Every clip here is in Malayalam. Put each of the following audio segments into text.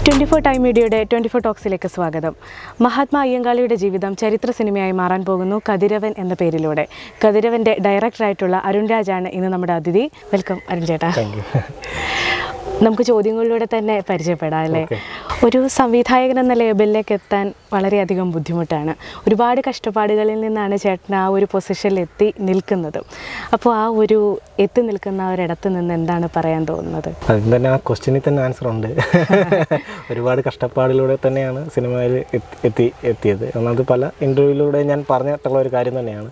ട്വൻറ്റി ഫോർ ടൈം മീഡിയയുടെ ട്വൻറ്റി ഫോർ ടോക്സിലേക്ക് സ്വാഗതം മഹാത്മാ അയ്യങ്കാളിയുടെ ജീവിതം ചരിത്ര സിനിമയായി മാറാൻ പോകുന്നു കതിരവൻ എന്ന പേരിലൂടെ കതിരവൻ്റെ ഡയറക്ടറായിട്ടുള്ള അരുൺ രാജാണ് ഇന്ന് നമ്മുടെ അതിഥി വെൽക്കം അരുൺ ചേട്ടാ താങ്ക് യു നമുക്ക് ചോദ്യങ്ങളിലൂടെ തന്നെ പരിചയപ്പെടാം അല്ലേ Okay. ഒരു സംവിധായകൻ എന്ന ലേബലിലേക്ക് എത്താൻ വളരെയധികം ബുദ്ധിമുട്ടാണ് ഒരുപാട് കഷ്ടപ്പാടുകളിൽ നിന്നാണ് ചേട്ടൻ ആ ഒരു പൊസിഷനിൽ എത്തി നിൽക്കുന്നത് അപ്പോൾ ആ ഒരു എത്തി നിൽക്കുന്ന ആ ഒരിടത്ത് നിന്ന് എന്താണ് പറയാൻ തോന്നുന്നത് അതിന് തന്നെ ആ ക്വസ്റ്റ്യനിൽ തന്നെ ആൻസർ ഉണ്ട് ഒരുപാട് കഷ്ടപ്പാടിലൂടെ തന്നെയാണ് സിനിമയിൽ എത്തി- എത്തി എത്തിയത് ഒന്നത് പല ഇൻ്റർവ്യൂവിലൂടെ ഞാൻ പറഞ്ഞിട്ടുള്ള ഒരു കാര്യം തന്നെയാണ്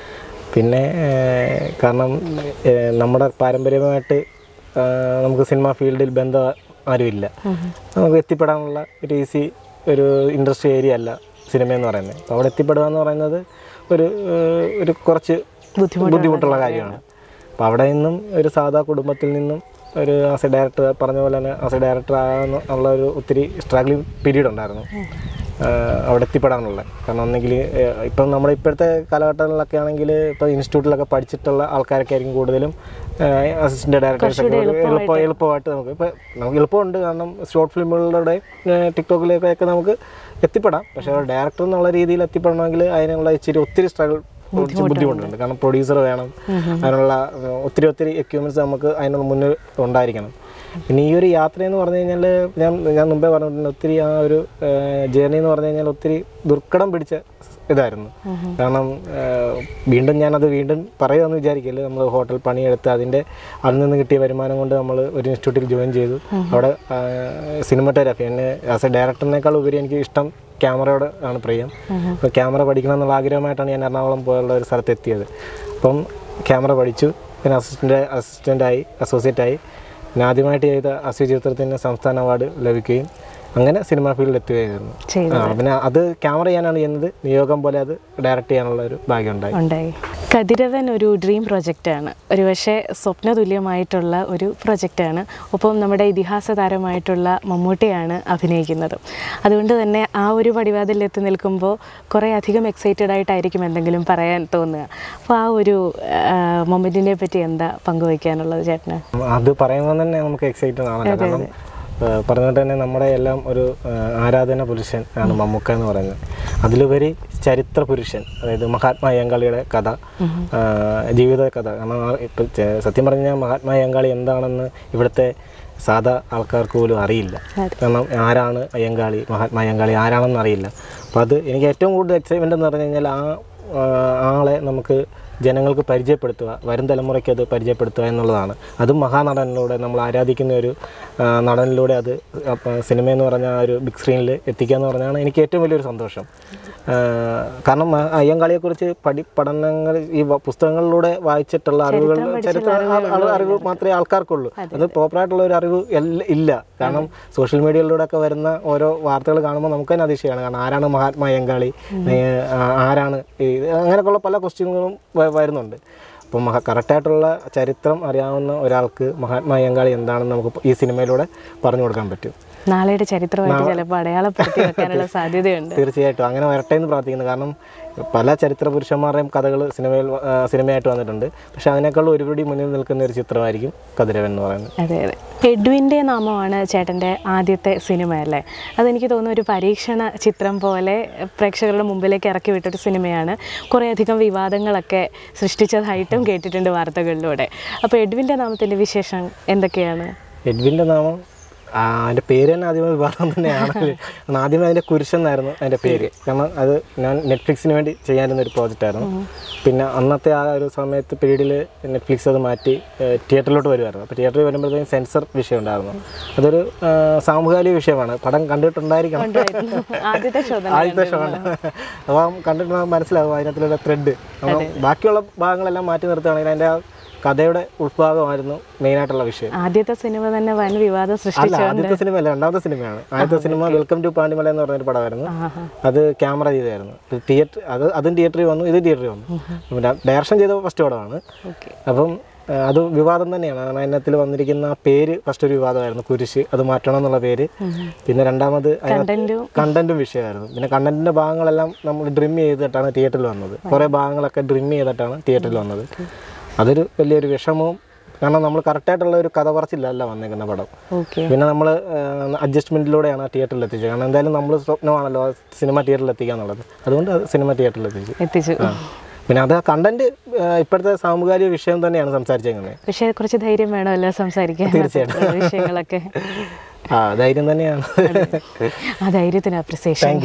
പിന്നെ ഏഹ്, കാരണം ഏഹ്, നമ്മുടെ പാരമ്പര്യമായിട്ട് ആഹ്, നമുക്ക് സിനിമ ഫീൽഡിൽ ബന്ധം ആരുമില്ല നമുക്ക് എത്തിപ്പെടാനുള്ള ഒരു ഈസി ഒരു ഇൻഡസ്ട്രി ഏരിയ അല്ല സിനിമ എന്ന് പറയുന്നത് അപ്പോൾ അവിടെ എത്തിപ്പെടുക എന്ന് പറയുന്നത് ഒരു ഏഹ്, ഒരു കുറച്ച് ബുദ്ധിമുട്ടുള്ള കാര്യമാണ് അപ്പോൾ അവിടെ നിന്നും ഒരു സാധാ കുടുംബത്തിൽ നിന്നും ഒരു ആസ് എ ഡയറക്ടർ പറഞ്ഞ പോലെ തന്നെ ആസ് എ ഡയറക്ടർ ആകാൻ ഉള്ള ഒരു ഒത്തിരി സ്ട്രഗ്ലിംഗ് പീരീഡ് ഉണ്ടായിരുന്നു ആഹ് അവിടെ എത്തിപ്പെടാനുള്ള കാരണം ഒന്നെങ്കിൽ ഇപ്പം നമ്മുടെ ഇപ്പോഴത്തെ കാലഘട്ടങ്ങളിലൊക്കെ ആണെങ്കിൽ ഇപ്പോൾ ഇൻസ്റ്റിറ്റ്യൂട്ടിലൊക്കെ പഠിച്ചിട്ടുള്ള ആൾക്കാരൊക്കെ ആയിരിക്കും കൂടുതലും അസിസ്റ്റന്റ് ഡയറക്ടേഴ്സൊക്കെ എളുപ്പം എളുപ്പമായിട്ട് നമുക്ക് ഇപ്പോൾ നമുക്ക് എളുപ്പമുണ്ട് കാരണം ഷോർട്ട് ഫിലിമുകളുടെ ടിക്ടോക്കിലേക്കൊക്കെ നമുക്ക് എത്തിപ്പെടാം പക്ഷേ ഒരു ഡയറക്ടർ എന്നുള്ള രീതിയിൽ എത്തിപ്പെടണമെങ്കിൽ അതിനുള്ള ഇച്ചിരി ഒത്തിരി സ്ട്രഗിൾ കുറച്ച് ബുദ്ധിമുട്ടുണ്ട് കാരണം പ്രൊഡ്യൂസർ വേണം അതിനുള്ള ഏഹ്, ഒത്തിരി ഒത്തിരി എക്യുപ്മെൻറ്റ്സ് നമുക്ക് അതിന് മുന്നിൽ ഉണ്ടായിരിക്കണം പിന്നെ ഈ ഒരു യാത്ര എന്ന് പറഞ്ഞു കഴിഞ്ഞാൽ ഞാൻ ഞാൻ മുമ്പേ പറഞ്ഞിട്ടുണ്ട് ഒത്തിരി ആ ഒരു ജേർണി എന്ന് പറഞ്ഞു കഴിഞ്ഞാൽ ഒത്തിരി ദുർഘടം പിടിച്ച ഇതായിരുന്നു കാരണം ഏഹ്, വീണ്ടും ഞാനത് വീണ്ടും പറയുമെന്ന് വിചാരിക്കില്ല നമ്മൾ ഹോട്ടൽ പണിയെടുത്ത് അതിൻ്റെ അതിൽ നിന്ന് കിട്ടിയ വരുമാനം കൊണ്ട് നമ്മൾ ഒരു ഇൻസ്റ്റിറ്റ്യൂട്ടിൽ ജോയിൻ ചെയ്തു അവിടെ സിനിമറ്റോഗ്രാഫി എന്നെ ആസ് എ ഡയറക്ടറിനേക്കാൾ ഉപരി എനിക്ക് ഇഷ്ടം ക്യാമറയോട് ആണ് പ്രിയം അപ്പോൾ ക്യാമറ പഠിക്കണം എന്നുള്ള ആഗ്രഹമായിട്ടാണ് ഞാൻ എറണാകുളം പോലുള്ള ഒരു സ്ഥലത്ത് എത്തിയത് അപ്പം ക്യാമറ പഠിച്ചു പിന്നെ അസിസ്റ്റൻ്റ് അസിസ്റ്റൻ്റായി അസോസിയേറ്റായി പിന്നെ ആദ്യമായിട്ട് ചെയ്ത അസ്യ ചിത്രത്തിന് സംസ്ഥാന അവാർഡ് ലഭിക്കുകയും അങ്ങനെ സിനിമാ ഫീൽഡിൽ എത്തുകയായിരുന്നു ചെയ്തു ആ പിന്നെ അത് ക്യാമറ ചെയ്യാനാണ് ചെയ്യുന്നത് നിയോഗം പോലെ അത് ഡയറക്റ്റ് ചെയ്യാനുള്ള ഒരു ഭാഗ്യം ഉണ്ടായി ഉണ്ടായി കതിരവൻ ഒരു ഡ്രീം പ്രൊജക്റ്റാണ് ഒരുപക്ഷെ സ്വപ്നതുല്യമായിട്ടുള്ള ഒരു പ്രൊജക്റ്റാണ് ഒപ്പം നമ്മുടെ ഇതിഹാസ താരമായിട്ടുള്ള മമ്മൂട്ടിയാണ് അഭിനയിക്കുന്നത് അതുകൊണ്ട് തന്നെ ആ ഒരു പടിവാതിൽ എത്തി നിൽക്കുമ്പോൾ കുറേ അധികം എക്സൈറ്റഡ് ആയിട്ടായിരിക്കും എന്തെങ്കിലും പറയാൻ തോന്നുക അപ്പോൾ ആ ഒരു മൊമെൻറ്റിനെ പറ്റി എന്താ പങ്കുവയ്ക്കാനുള്ളത് ചേട്ടന് അത് പറയുമ്പോൾ തന്നെ നമുക്ക് എക്സൈറ്റഡ് ആണല്ലോ കാരണം ഏഹ് പറഞ്ഞിട്ട് തന്നെ നമ്മുടെ എല്ലാം ഒരു ഏഹ് ആരാധന പുരുഷൻ ആണ് മമ്മൂക്ക എന്ന് പറയുന്നത് അതിലുപരി ചരിത്ര പുരുഷൻ അതായത് മഹാത്മാ അയ്യങ്കാളിയുടെ കഥ ഏഹ് ജീവിത കഥ കാരണം ആ ഇപ്പം ചെ- സത്യം പറഞ്ഞാൽ മഹാത്മാ അയ്യങ്കാളി എന്താണെന്ന് ഇവിടുത്തെ സാധാ ആൾക്കാർക്ക് പോലും അറിയില്ല കാരണം ആരാണ് അയ്യങ്കാളി മഹാത്മാ അയ്യങ്കാളി ആരാണെന്ന് അറിയില്ല അപ്പോൾ അത് എനിക്ക് ഏറ്റവും കൂടുതൽ എക്സൈറ്റ്മെൻ്റ് എന്ന് പറഞ്ഞു കഴിഞ്ഞാൽ ആ ആ, ആളെ നമുക്ക് ജനങ്ങൾക്ക് പരിചയപ്പെടുത്തുക വരും തലമുറയ്ക്ക് അത് പരിചയപ്പെടുത്തുക എന്നുള്ളതാണ് അതും മഹാനടനിലൂടെ നമ്മൾ ആരാധിക്കുന്ന ഒരു ആ, നടനിലൂടെ അത് അപ്പം സിനിമ എന്ന് പറഞ്ഞ ആ ഒരു ബിഗ് സ്ക്രീനിൽ എത്തിക്കുക എന്ന് പറഞ്ഞാണ് എനിക്ക് ഏറ്റവും വലിയൊരു സന്തോഷം ആ, കാരണം ആ അയ്യങ്കാളിയെക്കുറിച്ച് പഠി പഠനങ്ങൾ ഈ വ- പുസ്തകങ്ങളിലൂടെ വായിച്ചിട്ടുള്ള അറിവുകൾ ചരിത്ര ആ- ആ- അറിവ് മാത്രമേ ആൾക്കാർക്കുള്ളൂ അത് പ്രോപ്പറായിട്ടുള്ള ഒരു അറിവ് എല്ല- ഇല്ല കാരണം സോഷ്യൽ മീഡിയയിലൂടെ ഒക്കെ വരുന്ന ഓരോ വാർത്തകൾ കാണുമ്പോൾ നമുക്ക് തന്നെ അതിശയമാണ് കാരണം ആരാണ് മഹാത്മാ അയ്യങ്കാളി ഏ, ആ- ആരാണ് ഈ അങ്ങനെയൊക്കെയുള്ള പല ക്വസ്റ്റ്യനുകളും വരുന്നുണ്ട് അപ്പം മഹ കറക്റ്റായിട്ടുള്ള ചരിത്രം അറിയാവുന്ന ഒരാൾക്ക് മഹാത്മാ അയ്യങ്കാളി എന്താണെന്ന് നമുക്ക് ഈ സിനിമയിലൂടെ പറഞ്ഞു കൊടുക്കാൻ പറ്റും നാളെയുടെ ചരിത്രമായിട്ട് ചിലപ്പോൾ അടയാളപ്പെടുത്തി വെക്കാനുള്ള സാധ്യതയുണ്ട് തീർച്ചയായിട്ടും അങ്ങനെ വരട്ടെ എന്ന് പ്രാർത്ഥിക്കുന്നു കാരണം പല ചരിത്ര പുരുഷന്മാരുടെയും കഥകൾ സിനിമയിൽ ആ, സിനിമയായിട്ട് വന്നിട്ടുണ്ട് പക്ഷെ അതിനേക്കാൾ ഒരുപടി മുന്നിൽ നിൽക്കുന്ന ഒരു ചിത്രമായിരിക്കും കതിരവൻ എന്ന് പറയുന്നത് അതെ അതെ എഡ്വിൻ്റെ നാമമാണ് ചേട്ടൻ്റെ ആദ്യത്തെ സിനിമ അല്ലേ അതെനിക്ക് തോന്നുന്നു ഒരു പരീക്ഷണ ചിത്രം പോലെ പ്രേക്ഷകരുടെ മുമ്പിലേക്ക് ഇറക്കി വിട്ടൊരു സിനിമയാണ് കുറേയധികം വിവാദങ്ങളൊക്കെ സൃഷ്ടിച്ചതായിട്ടും കേട്ടിട്ടുണ്ട് വാർത്തകളിലൂടെ അപ്പോൾ എഡ്വിൻ്റെ നാമത്തിൻ്റെ വിശേഷം എന്തൊക്കെയാണ് എഡ്വിൻ്റെ നാമം ആ, അതിൻ്റെ പേര് തന്നെ ആദ്യമേ വിവാദം തന്നെയാണ് കാരണം ആദ്യമേ അതിൻ്റെ കുരിശെന്നായിരുന്നു അതിൻ്റെ പേര് കാരണം അത് ഞാൻ നെറ്റ്ഫ്ലിക്സിന് വേണ്ടി ചെയ്യാനിരുന്ന ഒരു പ്രോജക്റ്റായിരുന്നു പിന്നെ അന്നത്തെ ആ ഒരു സമയത്ത് പീരീഡിൽ നെറ്റ്ഫ്ലിക്സ് അത് മാറ്റി ഏഹ്, തിയേറ്ററിലോട്ട് വരുമായിരുന്നു അപ്പോൾ തിയേറ്ററിൽ വരുമ്പോഴത്തേക്കും സെൻസർ വിഷയം ഉണ്ടായിരുന്നു അതൊരു ആ, സാമൂഹിക വിഷയമാണ് പടം കണ്ടിട്ടുണ്ടായിരിക്കണം ഉണ്ടായിരുന്നു. ആദ്യത്തെ ശോധന ആദ്യത്തെ ഷോ ആണ് അപ്പം കണ്ടിട്ട് മനസ്സിലാവും അതിനകത്തുള്ള ത്രെഡ് ബാക്കിയുള്ള ഭാഗങ്ങളെല്ലാം മാറ്റി നിർത്തുകയാണെങ്കിൽ അതിൻ്റെ ആ കഥയുടെ ഉൾഭാഗമായിരുന്നു മെയിനായിട്ടുള്ള വിഷയം ആദ്യത്തെ സിനിമ തന്നെ വൻ വിവാദം അല്ല സൃഷ്ടിച്ചു ആദ്യത്തെ സിനിമ അല്ല രണ്ടാമത്തെ സിനിമയാണ് ആദ്യത്തെ സിനിമ വെൽക്കം ടു പാണ്ടിമല എന്ന് പറഞ്ഞൊരു പടമായിരുന്നു അത് ക്യാമറ ചെയ്തായിരുന്നു തിയേറ്റർ അത് അതും തിയേറ്ററിൽ വന്നു ഇത് തിയേറ്ററിൽ വന്നു പിന്നെ ഡയറക്ഷൻ ചെയ്ത ഫസ്റ്റ് പടമാണ് ഓക്കെ അപ്പം ആ, അത് വിവാദം തന്നെയാണ് കാരണം അതിനകത്തിൽ വന്നിരിക്കുന്ന പേര് ഫസ്റ്റ് ഒരു വിവാദമായിരുന്നു കുരിശ് അത് മാറ്റണം എന്നുള്ള പേര് പിന്നെ രണ്ടാമത് കണ്ടന്റും കണ്ടന്റും വിഷയമായിരുന്നു പിന്നെ കണ്ടന്റിന്റെ ഭാഗങ്ങളെല്ലാം നമ്മൾ ഡ്രിം ചെയ്തിട്ടാണ് തിയേറ്ററിൽ വന്നത് കുറേ ഭാഗങ്ങളൊക്കെ ഡ്രിം ചെയ്തിട്ടാണ് തിയേറ്ററിൽ വന്നത് അതൊരു വലിയൊരു വിഷമവും കാരണം നമ്മൾ കറക്റ്റായിട്ടുള്ള ഒരു കഥ പറച്ചിലല്ല വന്നേക്കുന്ന പടം ഓക്കെ പിന്നെ നമ്മൾ അഡ്ജസ്റ്റ്മെൻറ്റിലൂടെയാണ് തിയേറ്ററിൽ എത്തിച്ചത് കാരണം എന്തായാലും നമ്മൾ സ്വപ്നമാണല്ലോ സിനിമ തിയേറ്ററിൽ എത്തിക്കുക എന്നുള്ളത് അതുകൊണ്ട് അത് സിനിമ തിയേറ്ററിൽ എത്തിച്ചു എത്തിച്ചു ആ. പിന്നെ അത് കണ്ടന്റ് ഇപ്പോഴത്തെ സാമൂഹിക വിഷയം തന്നെയാണ് സംസാരിച്ചേക്കുന്നത് പക്ഷേ കുറച്ച് ധൈര്യം വേണമല്ലോ സംസാരിക്കാൻ തീർച്ചയായിട്ടും. വിഷയങ്ങളൊക്കെ ആ ധൈര്യം തന്നെയാണ് ആ ധൈര്യത്തിന് അപ്രിസിയേഷൻ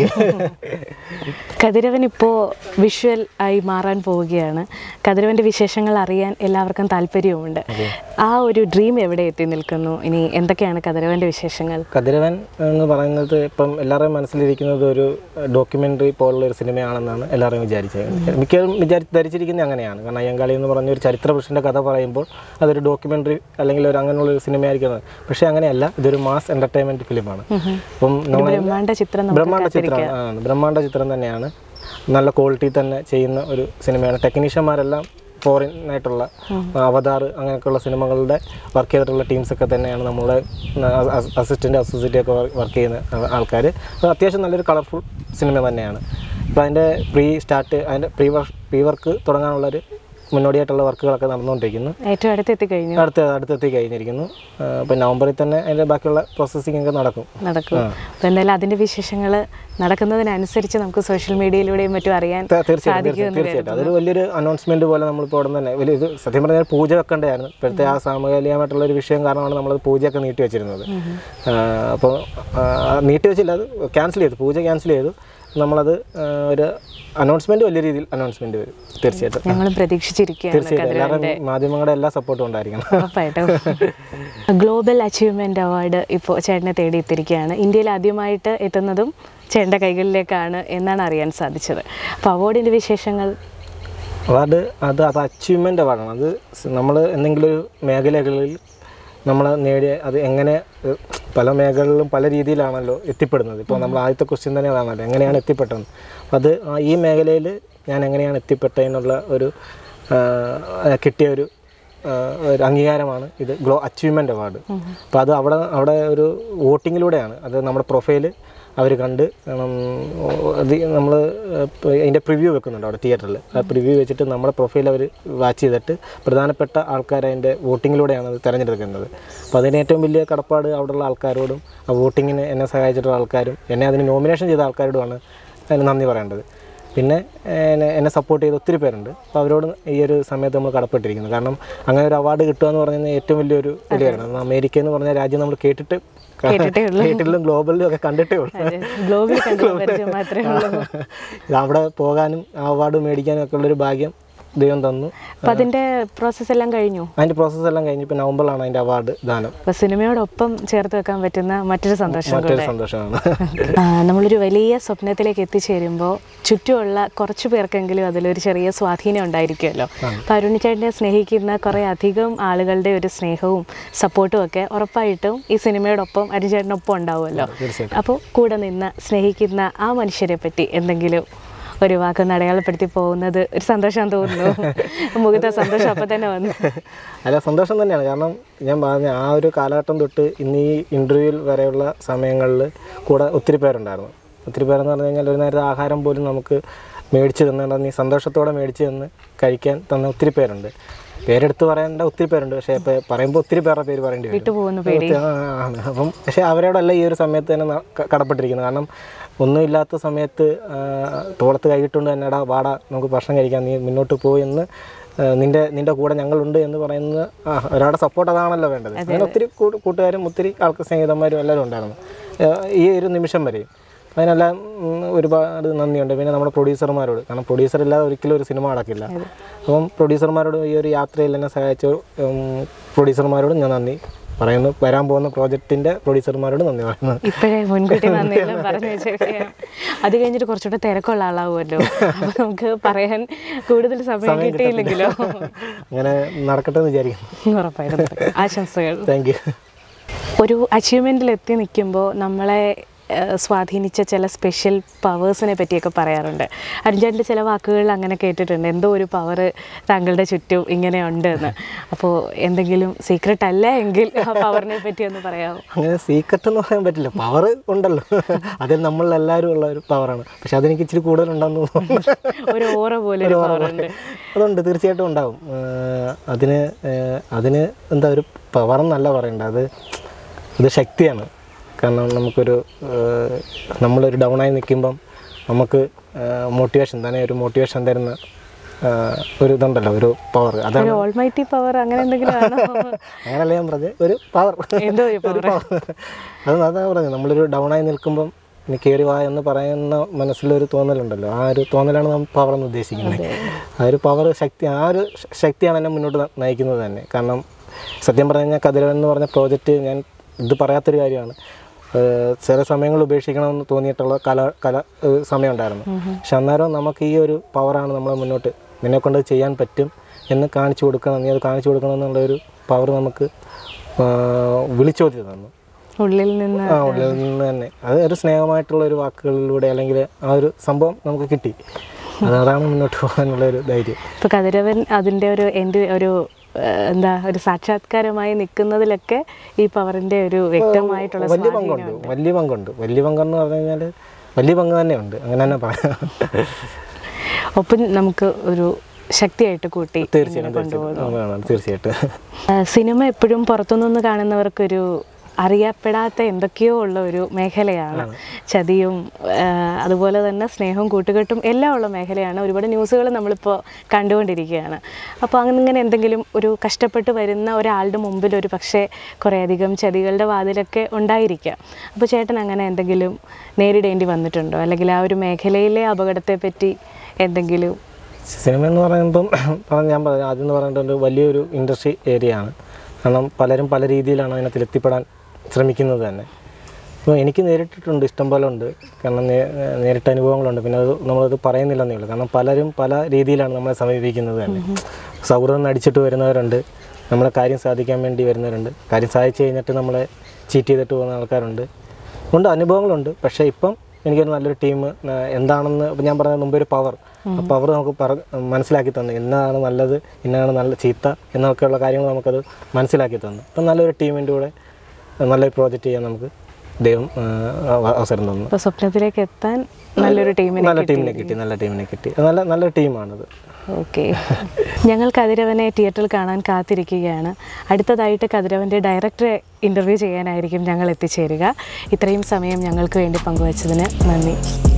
കതിരവൻ ഇപ്പോൾ വിഷ്വൽ ആയി മാറാൻ പോവുകയാണ് കതിരവൻ്റെ വിശേഷങ്ങൾ അറിയാൻ എല്ലാവർക്കും താല്പര്യവുമുണ്ട് ആ ഒരു ഡ്രീം എവിടെ എത്തി നിൽക്കുന്നു ഇനി എന്തൊക്കെയാണ് കതിരവൻ്റെ വിശേഷങ്ങൾ കതിരവൻ എന്ന് പറയുന്നത് ഇപ്പം എല്ലാവരുടെയും മനസ്സിലിരിക്കുന്നത് ഒരു ഡോക്യുമെൻ്ററി പോലുള്ള ഒരു സിനിമയാണെന്നാണ് എല്ലാവരും വിചാരിച്ചത് മിക്കവരും വിചാരിച്ച് ധരിച്ചിരിക്കുന്നത് അങ്ങനെയാണ് കാരണം അയ്യങ്കാളി എന്ന് പറഞ്ഞ ഒരു ചരിത്ര പുരുഷൻ്റെ കഥ പറയുമ്പോൾ അതൊരു ഡോക്യുമെൻ്ററി അല്ലെങ്കിൽ ഒരു അങ്ങനെയുള്ള ഒരു സിനിമയായിരിക്കും പക്ഷേ അങ്ങനെയല്ല ഇതൊരു മാസ് എൻ്റർടൈൻമെൻറ്റ് ഫിലിമാണ് അപ്പം നമ്മൾ ബ്രഹ്മാണ്ഡ ചിത്രം നമുക്ക് ബ്രഹ്മാണ്ഡ ചിത്രം ആണ് ബ്രഹ്മാണ്ഡ ചിത്രം തന്നെയാണ് നല്ല ക്വാളിറ്റി തന്നെ ചെയ്യുന്ന ഒരു സിനിമയാണ് ടെക്നീഷ്യന്മാരെല്ലാം ഫോറിൻ ആയിട്ടുള്ള അവതാർ അങ്ങനെയൊക്കെയുള്ള സിനിമകളുടെ വർക്ക് ചെയ്തിട്ടുള്ള ടീംസൊക്കെ തന്നെയാണ് നമ്മുടെ അസിസ്റ്റൻ്റ് അസോസിയേറ്റ് ഒക്കെ വർക്ക് ചെയ്യുന്ന ആൾക്കാർ അത് അത്യാവശ്യം നല്ലൊരു കളർഫുൾ സിനിമ തന്നെയാണ് അപ്പോൾ അതിൻ്റെ പ്രീ സ്റ്റാർട്ട് അതിൻ്റെ പ്രീ വർക്ക് പ്രീ വർക്ക് തുടങ്ങാനുള്ളൊരു മുന്നോടിയായിട്ടുള്ള വർക്കുകളൊക്കെ നടന്നുകൊണ്ടിരിക്കുന്നു ഏറ്റവും അടുത്ത് എത്തിക്കഴിഞ്ഞു അടുത്ത് അടുത്തെത്തി കഴിഞ്ഞിരിക്കുന്നു അപ്പോൾ നവംബറിൽ തന്നെ അതിൻ്റെ ബാക്കിയുള്ള പ്രോസസ്സിംഗ് ഒക്കെ നടക്കും നടക്കും അപ്പോൾ എന്തായാലും അതിൻ്റെ വിശേഷങ്ങൾ നടക്കുന്നതിനനുസരിച്ച് നമുക്ക് സോഷ്യൽ മീഡിയയിലൂടെയും മറ്റും അറിയാൻ ത- തീർച്ചയായിട്ടും സാധിക്കും തീർച്ചയായും തീർച്ചയായിട്ടും അതൊരു വലിയൊരു അനൗൺസ്മെന്റ് പോലെ നമ്മളിപ്പോൾ ഉടൻ തന്നെ വലിയ ഇത് സത്യം പറഞ്ഞാൽ പൂജ വെക്കേണ്ടതായിരുന്നു ഇപ്പോഴത്തെ ആ സാമൂഹികമായിട്ടുള്ള ഒരു വിഷയം കാരണമാണ് നമ്മൾ പൂജയൊക്കെ നീട്ടി വെച്ചിരുന്നത് അപ്പോൾ നീട്ടി വെച്ചില്ല അത് ക്യാൻസൽ ചെയ്തു പൂജ ക്യാൻസൽ ചെയ്തു നമ്മളത് ആ, ഒരു അനൗൺസ്മെന്റ് വലിയ രീതിയിൽ അനൗൺസ്മെന്റ് വരും തീർച്ചയായിട്ടും ഞങ്ങളും പ്രതീക്ഷിച്ചിരിക്കുകയാണ് തീർച്ചയായിട്ടും എല്ലാവരും മാധ്യമങ്ങളുടെ എല്ലാ സപ്പോർട്ടും ഉണ്ടായിരിക്കണം ഉറപ്പായിട്ടും ഗ്ലോബൽ അച്ചീവ്മെന്റ് അവാർഡ് ഇപ്പോൾ ചേട്ടനെ തേടി എത്തിയിരിക്കുകയാണ് ഇന്ത്യയിൽ ആദ്യമായിട്ട് എത്തുന്നതും ചേട്ടൻ്റെ കൈകളിലേക്കാണ് എന്നാണ് അറിയാൻ സാധിച്ചത് അപ്പോൾ അവാർഡിൻ്റെ വിശേഷങ്ങൾ അവാർഡ് അത് അത് അച്ചീവ്മെൻ്റ് അവാർഡാണ് അത് നമ്മൾ എന്തെങ്കിലും ഒരു മേഖലകളിൽ നമ്മൾ നേടിയ അത് എങ്ങനെ ഏഹ്, പല മേഖലകളിലും പല രീതിയിലാണല്ലോ എത്തിപ്പെടുന്നത് ഇപ്പോൾ നമ്മൾ ആദ്യത്തെ ക്വസ്റ്റ്യൻ തന്നെ അതാണല്ലോ എങ്ങനെയാണ് എത്തിപ്പെട്ടത് അപ്പം അത് ആ ഈ മേഖലയിൽ ഞാൻ എങ്ങനെയാണ് എത്തിപ്പെട്ടതെന്നുള്ള ഒരു ആഹ്, കിട്ടിയ ഒരു ആഹ്, ഒരു അംഗീകാരമാണ് ഇത് ഗ്ലോ അച്ചീവ്മെൻ്റ് അവാർഡ് അപ്പോൾ അത് അവിടെ അവിടെ ഒരു വോട്ടിങ്ങിലൂടെയാണ് അത് നമ്മുടെ പ്രൊഫൈല് അവർ കണ്ട് കാരണം അത് നമ്മൾ അതിൻ്റെ പ്രിവ്യൂ വെക്കുന്നുണ്ട് അവിടെ തിയേറ്ററിൽ ആ പ്രിവ്യൂ വെച്ചിട്ട് നമ്മുടെ പ്രൊഫൈൽ അവർ വാച്ച് ചെയ്തിട്ട് പ്രധാനപ്പെട്ട ആൾക്കാർ അതിൻ്റെ വോട്ടിങ്ങിലൂടെയാണ് അത് തിരഞ്ഞെടുക്കുന്നത് അപ്പോൾ അതിന് ഏറ്റവും വലിയ കടപ്പാട് അവിടെയുള്ള ആൾക്കാരോടും ആ വോട്ടിങ്ങിന് എന്നെ സഹായിച്ചിട്ടുള്ള ആൾക്കാരും എന്നെ അതിന് നോമിനേഷൻ ചെയ്ത ആൾക്കാരോടുമാണ് അതിന് നന്ദി പറയേണ്ടത് പിന്നെ എന്നെ എന്നെ സപ്പോർട്ട് ചെയ്ത ഒത്തിരി പേരുണ്ട് അപ്പോൾ അവരോട് ഈ ഒരു സമയത്ത് നമ്മൾ കടപ്പെട്ടിരിക്കുന്നു കാരണം അങ്ങനെ ഒരു അവാർഡ് കിട്ടുക എന്ന് പറയുന്നത് ഏറ്റവും വലിയൊരു വലിയാണ് കാരണം അമേരിക്ക എന്ന് പറഞ്ഞ രാജ്യം നമ്മൾ കേട്ടിട്ട് കേട്ടിട്ടേ ഉള്ളൂ. കേട്ടിട്ടും ഗ്ലോബലിലും ഒക്കെ കണ്ടിട്ടേ ഉള്ളൂ ഗ്ലോബൽ കണ്ടു പരിചയം മാത്രമേ ഉള്ളൂ ഇത് അവിടെ പോകാനും ആ അവാർഡ് മേടിക്കാനും ഒക്കെ ഉള്ളൊരു ഭാഗ്യം ദൈവം തന്നു അപ്പം അതിൻ്റെ പ്രോസസ്സ് എല്ലാം കഴിഞ്ഞു അതിൻ്റെ പ്രോസസ്സ് എല്ലാം കഴിഞ്ഞ് ഇപ്പോൾ നവംബറിലാണ് അതിൻ്റെ അവാർഡ് ദാനം അപ്പോൾ സിനിമയോടൊപ്പം ചേർത്ത് വെക്കാൻ പറ്റുന്ന മറ്റൊരു സന്തോഷം മറ്റൊരു സന്തോഷമാണ് ആ, നമ്മളൊരു വലിയ സ്വപ്നത്തിലേക്ക് എത്തിച്ചേരുമ്പോൾ ചുറ്റുമുള്ള കുറച്ച് പേർക്കെങ്കിലും അതിലൊരു ചെറിയ സ്വാധീനം ഉണ്ടായിരിക്കുമല്ലോ അപ്പോൾ അരുണിച്ചേട്ടനെ സ്നേഹിക്കുന്ന കുറേ അധികം ആളുകളുടെ ഒരു സ്നേഹവും സപ്പോർട്ടും ഒക്കെ ഉറപ്പായിട്ടും ഈ സിനിമയോടൊപ്പം അരുൺചേട്ടനൊപ്പം ഉണ്ടാവുമല്ലോ തീർച്ചയായിട്ടും അപ്പോൾ കൂടെ നിന്ന് സ്നേഹിക്കുന്ന ആ മനുഷ്യരെ പറ്റി എന്തെങ്കിലും ഒരു വാക്കൊന്ന് അടയാളപ്പെടുത്തി പോകുന്നത് ഒരു സന്തോഷം തോന്നുന്നു മുഖത്തെ സന്തോഷം അപ്പം തന്നെ വന്നു അല്ല സന്തോഷം തന്നെയാണ് കാരണം ഞാൻ പറഞ്ഞ ആ ഒരു കാലഘട്ടം തൊട്ട് ഇന്ന് ഈ ഇൻ്റർവ്യൂവിൽ വരെയുള്ള സമയങ്ങളിൽ കൂടെ ഒത്തിരി പേരുണ്ടായിരുന്നു ഒത്തിരി പേരെന്ന് പറഞ്ഞു കഴിഞ്ഞാൽ ഒരു നേരത്തെ ആഹാരം പോലും നമുക്ക് മേടിച്ച് തന്നിട്ട് നീ സന്തോഷത്തോടെ മേടിച്ച് തന്ന് കഴിക്കാൻ തന്ന ഒത്തിരി പേരുണ്ട് പേരെടുത്ത് പറയേണ്ട ഒത്തിരി പേരുണ്ട് പക്ഷേ ഇപ്പോൾ പറയുമ്പോൾ ഒത്തിരി പേരുടെ പേര് പറയേണ്ടി വരും വിട്ടുപോകുന്നു പേടി ആ, ആണ് അപ്പം പക്ഷേ അവരോടല്ല ഈ ഒരു സമയത്ത് തന്നെ ന- ക- കടപ്പെട്ടിരിക്കുന്നത് കാരണം ഒന്നുമില്ലാത്ത സമയത്ത് ആ, തോളത്ത് കൈകിട്ടുകൊണ്ട് തന്നെ എടാ വാടാ നമുക്ക് ഭക്ഷണം കഴിക്കാം നീ മുന്നോട്ട് പോയി എന്ന് ആ, നിന്റെ നിന്റെ കൂടെ ഞങ്ങളുണ്ട് എന്ന് പറയുന്നത് ആ, ഒരാളുടെ സപ്പോർട്ട് അതാണല്ലോ വേണ്ടത് അങ്ങനെ ഒത്തിരി കൂ- കൂട്ടുകാരും ഒത്തിരി ആൾക്ക് സ്നേഹിതന്മാരും എല്ലാവരും ഉണ്ടായിരുന്നു ആ, ഈ ഒരു നിമിഷം വരെയും അതിനെല്ലാം ഉം, ഒരുപാട് നന്ദിയുണ്ട് പിന്നെ നമ്മുടെ പ്രൊഡ്യൂസർമാരോട് കാരണം പ്രൊഡ്യൂസർ ഇല്ലാതെ ഒരിക്കലും ഒരു സിനിമ നടക്കില്ല അപ്പം പ്രൊഡ്യൂസർമാരോട് ഈ ഒരു യാത്രയിൽ എന്നെ സഹായിച്ച ഉം, പ്രൊഡ്യൂസർമാരോടും ഞാൻ നന്ദി പറയുന്നു വരാൻ പോകുന്ന പ്രോജക്റ്റിൻ്റെ പ്രൊഡ്യൂസർമാരോട് നന്ദി പറയുന്നു ഇപ്പോഴേ മുൻകൂട്ടി നന്ദിയെല്ലാം പറഞ്ഞു വെച്ചേക്കുകയാണ് അത് കഴിഞ്ഞിട്ട് കുറച്ചുകൂടെ തിരക്കുള്ള ആളാവുമല്ലോ അപ്പൊ നമുക്ക് പറയാൻ കൂടുതൽ സമയം കിട്ടിയില്ലെങ്കിലോ അങ്ങനെ നടക്കട്ടെ എന്ന് വിചാരിക്കുന്നു ഉറപ്പായിട്ടും ആശംസകൾ താങ്ക് യു ഒരു അച്ചീവ്മെൻറ്റിൽ എത്തി നിൽക്കുമ്പോൾ നമ്മളെ ആ, സ്വാധീനിച്ച ചില സ്പെഷ്യൽ പവേഴ്സിനെ പറ്റിയൊക്കെ പറയാറുണ്ട് അരുൺചേട്ടൻ്റെ ചില വാക്കുകളിൽ അങ്ങനെ കേട്ടിട്ടുണ്ട് എന്തോ ഒരു പവർ താങ്കളുടെ ചുറ്റും ഇങ്ങനെ ഉണ്ട് എന്ന് അപ്പോൾ എന്തെങ്കിലും സീക്രട്ട് അല്ല എങ്കിൽ ആ പവറിനെ പറ്റി ഒന്ന് പറയാമോ അങ്ങനെ സീക്രട്ട് എന്ന് പറയാൻ പറ്റില്ല പവർ ഉണ്ടല്ലോ അത് നമ്മളിലെല്ലാവരും ഉള്ള ഒരു പവറാണ് പക്ഷെ അതെനിക്ക് ഇച്ചിരി കൂടുതലുണ്ടെന്ന് തോന്നുന്നു ഒരു ഓറ പോലെ ഒരു പവർ ഉണ്ട് അതുണ്ട് തീർച്ചയായിട്ടും ഉണ്ടാവും ഏഹ് അതിന് ഏഹ് അതിന് എന്താ ഒരു പവർ എന്നല്ല പറയണ്ട അത് അത് ശക്തിയാണ് കാരണം നമുക്കൊരു ഏഹ് നമ്മളൊരു ഡൗൺ ആയി നിൽക്കുമ്പം നമുക്ക് മോട്ടിവേഷൻ തന്നെ ഒരു മോട്ടിവേഷൻ തരുന്ന ഏഹ് ഒരു ഇതുണ്ടല്ലോ ഒരു പവർ അതാണ് ഒരു ഓൾമൈറ്റി പവർ അങ്ങനെ എന്തെങ്കിലും ആണോ അങ്ങനല്ല ഞാൻ പറഞ്ഞത് ഒരു പവർ എന്തോ ഒരു ഒരു പവർ അത് അതാ പറഞ്ഞത് നമ്മളൊരു ഡൗൺ ആയി നിൽക്കുമ്പം ഇനി കയറി വാ എന്ന് പറയുന്ന മനസ്സിലൊരു തോന്നലുണ്ടല്ലോ ആ ഒരു തോന്നലാണ് നമ്മൾ പവർ എന്ന് ഉദ്ദേശിക്കുന്നത് ആ ഒരു പവർ ശക്തി ആ ഒരു ശ- ശക്തിയാണ് എന്നെ മുന്നോട്ട് ന- നയിക്കുന്നത് തന്നെ കാരണം സത്യം പറഞ്ഞു കഴിഞ്ഞാൽ കതിരവൻ എന്ന് പറഞ്ഞ പ്രോജക്റ്റ് ഞാൻ ഇത് പറയാത്തൊരു കാര്യമാണ് ഏഹ് ചില സമയങ്ങൾ ഉപേക്ഷിക്കണമെന്ന് തോന്നിയിട്ടുള്ള കല കല ഏഹ് സമയമുണ്ടായിരുന്നു പക്ഷെ അന്നേരം നമുക്ക് ഈ ഒരു പവറാണ് നമ്മളെ മുന്നോട്ട് നിന്നെ കൊണ്ട് ചെയ്യാൻ പറ്റും എന്ന് കാണിച്ചു കൊടുക്കണം നീ അത് കാണിച്ചു കൊടുക്കണം എന്നുള്ള ഒരു പവർ നമുക്ക് ആഹ് വിളിച്ചോതി തന്നു ഉള്ളിൽ നിന്ന് ആ ഉള്ളിൽ നിന്ന് തന്നെ അത് ഒരു സ്നേഹമായിട്ടുള്ള ഒരു വാക്കുകളിലൂടെ അല്ലെങ്കിൽ ആ ഒരു സംഭവം നമുക്ക് കിട്ടി അത് അതാണ് മുന്നോട്ട് പോകാനുള്ള ഒരു ധൈര്യം ഇപ്പോൾ കതിരവൻ അതിൻ്റെ ഒരു എൻ്റെ ഒരു ആ, എന്താ ഒരു സാക്ഷാത്കാരമായി നിൽക്കുന്നതിലൊക്കെ ഈ പവറിൻ്റെ ഒരു വ്യക്തമായിട്ടുള്ള വലിയ പങ്കുണ്ട് വലിയ പങ്കുണ്ട് വലിയ പങ്കെന്ന് പറഞ്ഞു കഴിഞ്ഞാൽ വലിയ പങ്ക് തന്നെ ഉണ്ട് അങ്ങനെ തന്നെ പറയാം ഒപ്പം നമുക്ക് ഒരു ശക്തിയായിട്ട് കൂട്ടി തീർച്ചയായിട്ടും തീർച്ചയായിട്ടും അതാണ് തീർച്ചയായിട്ടും ആ, സിനിമ എപ്പോഴും പുറത്തുനിന്ന് കാണുന്നവർക്കൊരു അറിയപ്പെടാത്ത എന്തൊക്കെയോ ഉള്ള ഒരു മേഖലയാണ് ചതിയും ആ, അതുപോലെ തന്നെ സ്നേഹവും കൂട്ടുകെട്ടും എല്ലാം ഉള്ള മേഖലയാണ് ഒരുപാട് ന്യൂസുകൾ നമ്മളിപ്പോൾ കണ്ടുകൊണ്ടിരിക്കുകയാണ് അപ്പോൾ അങ്ങനെ എന്തെങ്കിലും ഒരു കഷ്ടപ്പെട്ട് വരുന്ന ഒരാളുടെ മുമ്പിൽ ഒരു പക്ഷേ കുറേയധികം ചതികളുടെ വാതിലൊക്കെ ഉണ്ടായിരിക്കാം അപ്പോൾ ചേട്ടൻ അങ്ങനെ എന്തെങ്കിലും നേരിടേണ്ടി വന്നിട്ടുണ്ടോ അല്ലെങ്കിൽ ആ ഒരു മേഖലയിലെ അപകടത്തെ പറ്റി എന്തെങ്കിലും സിനിമ എന്ന് പറയുമ്പം പറഞ്ഞ ഞാൻ പറഞ്ഞു ആദ്യം എന്ന് പറയുന്നത് ഒരു വലിയൊരു ഇൻഡസ്ട്രി ഏരിയ ആണ് കാരണം പലരും പല രീതിയിലാണ് അതിനകത്ത് എത്തിപ്പെടാൻ ശ്രമിക്കുന്നത് തന്നെ അപ്പോൾ എനിക്ക് നേരിട്ടിട്ടുണ്ട് ഇഷ്ടം പോലെ ഉണ്ട് കാരണം നേ- നേരിട്ട അനുഭവങ്ങളുണ്ട് പിന്നെ അത് നമ്മളത് പറയുന്നില്ലെന്നേ ഉള്ളൂ കാരണം പലരും പല രീതിയിലാണ് നമ്മളെ സമീപിക്കുന്നത് തന്നെ സൗഹൃദം നടിച്ചിട്ട് വരുന്നവരുണ്ട് നമ്മളെ കാര്യം സാധിക്കാൻ വേണ്ടി വരുന്നവരുണ്ട് കാര്യം സാധിച്ചു കഴിഞ്ഞിട്ട് നമ്മളെ ചീറ്റ് ചെയ്തിട്ട് പോകുന്ന ആൾക്കാരുണ്ട് ഉണ്ട് അനുഭവങ്ങളുണ്ട് പക്ഷേ ഇപ്പം എനിക്കൊരു നല്ലൊരു ടീം എന്താണെന്ന് ഇപ്പം ഞാൻ പറഞ്ഞ മുമ്പ് ഒരു പവർ ആ പവർ നമുക്ക് പറ മനസ്സിലാക്കി തന്നു എന്നാണ് നല്ലത് ഇന്നാണ് നല്ല ചീത്ത എന്നൊക്കെയുള്ള കാര്യങ്ങൾ നമുക്കത് മനസ്സിലാക്കി തന്നു അപ്പം നല്ലൊരു ടീമിൻ്റെ കൂടെ നല്ലൊരു പ്രോജക്റ്റ് ചെയ്യാൻ നമുക്ക് ദൈവം ആ, അവ- അവസരം തന്നു ഇപ്പോൾ സ്വപ്നത്തിലേക്ക് എത്താൻ നല്ലൊരു ടീമിനെ നല്ല ടീമിനെ കിട്ടി നല്ല ടീമിനെ കിട്ടി അത് നല്ല നല്ല ടീമാണത് ഓക്കെ ഞങ്ങൾ കതിരവനെ തിയേറ്ററിൽ കാണാൻ കാത്തിരിക്കുകയാണ് അടുത്തതായിട്ട് കതിരവൻ്റെ ഡയറക്ടറെ ഇൻ്റർവ്യൂ ചെയ്യാനായിരിക്കും ഞങ്ങൾ എത്തിച്ചേരുക ഇത്രയും സമയം ഞങ്ങൾക്ക് വേണ്ടി പങ്കുവച്ചതിന് നന്ദി